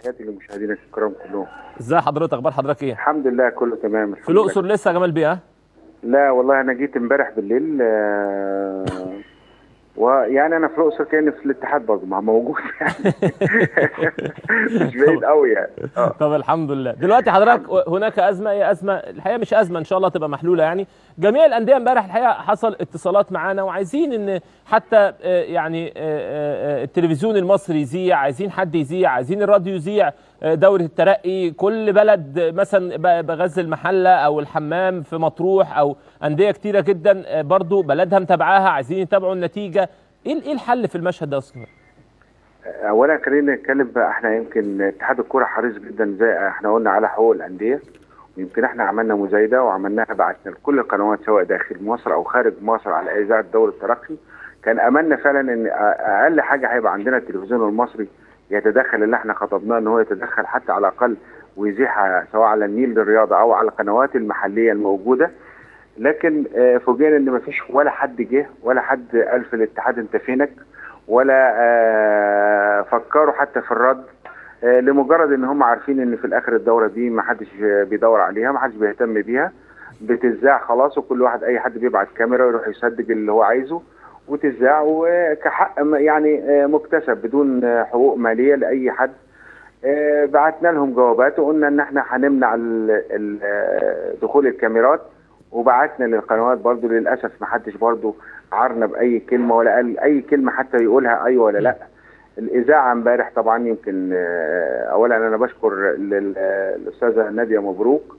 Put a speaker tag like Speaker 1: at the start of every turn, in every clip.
Speaker 1: تحياتي للمشاهدين الكرام كلهم
Speaker 2: ازي حضرتك اخبار حضرتك ايه
Speaker 1: الحمد لله كله تمام
Speaker 2: في الاقصر لسه يا جمال بيه ها
Speaker 1: لا والله انا جيت امبارح بالليل آه، ويعني انا في الاقصر كاني في الاتحاد برضه مع موجود يعني مش بعيد قوي يعني اه
Speaker 2: طب الحمد لله دلوقتي حضرتك هناك ازمه هي ازمه الحقيقه مش ازمه ان شاء الله تبقى محلوله يعني جميع الانديه امبارح الحقيقه حصل اتصالات معانا وعايزين ان حتى آه، يعني آه، آه، التلفزيون المصري يذيع عايزين حد يذيع عايزين الراديو يذيع آه، دوري الترقي كل بلد مثلا ب- بغزل المحله او الحمام في مطروح او انديه كتيره جدا آه، برضو بلدها متابعاها عايزين يتابعوا النتيجه ايه ايه الحل في المشهد ده اصلا
Speaker 1: اولا خلينا نتكلم بقى احنا يمكن اتحاد الكوره حريص جدا زي احنا قلنا على حقوق الانديه ويمكن احنا عملنا مزايده وعملناها بعتنا لكل القنوات سواء داخل مصر او خارج مصر على اذاعه دوري الترقي كان املنا فعلا ان اقل حاجه هيبقى عندنا التلفزيون المصري يتدخل اللي احنا خطبناه ان هو يتدخل حتى على الاقل ويزيح سواء على النيل للرياضه او على القنوات المحليه الموجوده لكن آه، فوجئنا ان مفيش ولا حد جه ولا حد قال في الاتحاد انت فينك ولا آه، فكروا حتى في الرد آه، لمجرد ان هم عارفين ان في الاخر الدوره دي ما حدش بيدور عليها ما حدش بيهتم بيها بتذاع خلاص وكل واحد اي حد بيبعت كاميرا ويروح يسدد اللي هو عايزه وتذاع وكحق م- يعني آه، مكتسب بدون آه، حقوق ماليه لاي حد آه، بعتنا لهم جوابات وقلنا ان احنا هنمنع ال- ال- آه، دخول الكاميرات وبعتنا للقنوات برضو للاسف ما حدش برضو عارنا باي كلمه ولا قال اي كلمه حتى يقولها ايوه ولا لا الاذاعه امبارح طبعا يمكن آه، اولا انا بشكر لل- آه، الاستاذه ناديه مبروك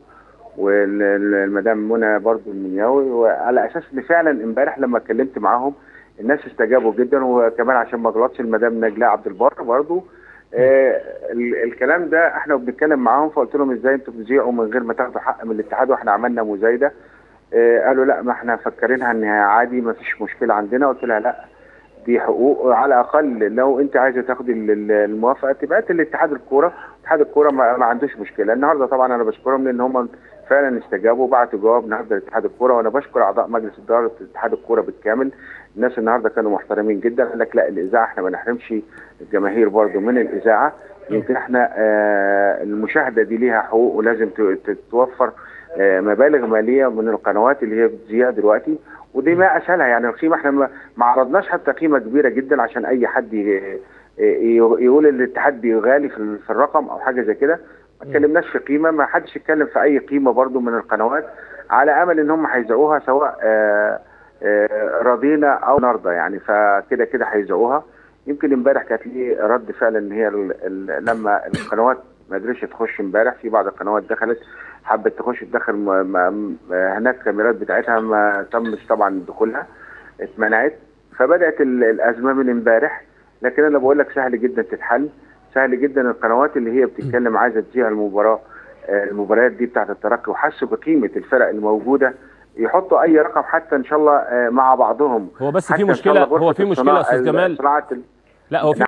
Speaker 1: والمدام منى برضو المنياوي وعلى اساس ان فعلا امبارح لما اتكلمت معاهم الناس استجابوا جدا وكمان عشان ما اغلطش المدام نجلاء عبد البر برضو آه ال- الكلام ده احنا بنتكلم معاهم فقلت لهم ازاي انتوا بتذيعوا من غير ما تاخدوا حق من الاتحاد واحنا عملنا مزايده آه قالوا لا ما احنا مفكرينها ان هي عادي ما فيش مشكله عندنا قلت لها لا دي حقوق على الاقل لو انت عايزه تاخدي ال- ال- الموافقه تبعت لاتحاد الكوره اتحاد الكوره ما, ما عندوش مشكله النهارده طبعا انا بشكرهم لان هم فعلا استجابوا وبعتوا جواب النهارده لاتحاد الكوره وانا بشكر اعضاء مجلس اداره اتحاد الكوره بالكامل الناس النهارده كانوا محترمين جدا قال لك لا الاذاعه احنا ما نحرمش الجماهير برضو من الاذاعه يمكن احنا آه المشاهده دي ليها حقوق ولازم ت- تتوفر آه مبالغ ماليه من القنوات اللي هي بتذيع دلوقتي ودي ما اسهلها يعني القيمه احنا ما ما عرضناش حتى قيمه كبيره جدا عشان اي حد ي- ي- يقول الاتحاد بيغالي في ال- في الرقم او حاجه زي كده ما اتكلمناش في قيمه ما حدش اتكلم في اي قيمه برضو من القنوات على امل ان هم هيذيعوها سواء آه آه، رضينا او نرضى يعني فكده كده هيذيعوها يمكن امبارح كانت لي رد فعل ان هي ال ال لما القنوات ما قدرتش تخش امبارح في بعض القنوات دخلت حبت تخش تدخل م- م- هناك الكاميرات بتاعتها ما تمش طبعا دخولها اتمنعت فبدات ال- الازمه من امبارح لكن انا بقول لك سهل جدا تتحل سهل جدا القنوات اللي هي بتتكلم عايزه تذيع المباراه آه، المباريات دي بتاعت الترقي وحسوا بقيمه الفرق الموجوده يحطوا اي رقم حتى ان شاء الله آه، مع بعضهم
Speaker 2: هو بس في
Speaker 1: حتى إن شاء
Speaker 2: مشكله
Speaker 1: الله
Speaker 2: هو
Speaker 1: غرفة
Speaker 2: في مشكله يا
Speaker 1: الصناعة-
Speaker 2: استاذ جمال
Speaker 1: صناعه ال-
Speaker 2: لا هو في